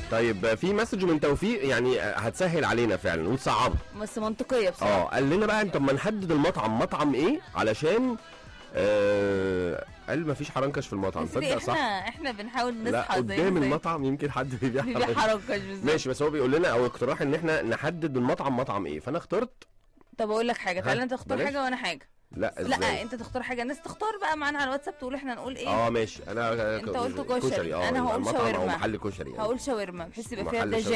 طيب في مسج من توفيق يعني هتسهل علينا فعلا وتصعبها بس منطقيه بصراحه اه قال لنا بقى طب ما نحدد المطعم مطعم ايه علشان آه قال ما فيش حرنكش في المطعم يا سيدي تصدق احنا صح احنا بنحاول لا نصحى زي قدام زي- المطعم يمكن حد بيبيع بيبيع حرنكش حركش بالظبط ماشي بس هو بيقول لنا او اقتراح ان احنا نحدد المطعم مطعم ايه فانا اخترت طب اقول لك حاجه تعالى ها، انت تختار بلاش. حاجه وانا حاجه لا ازاي لا انت تختار حاجه الناس تختار بقى معانا على الواتساب تقول احنا نقول ايه اه ماشي انا انت قلت كشري. اه أنا هقول مطعم او شاورما. محل كشري يعني. هقول شاورما بحيث يبقى فيها محل دجاج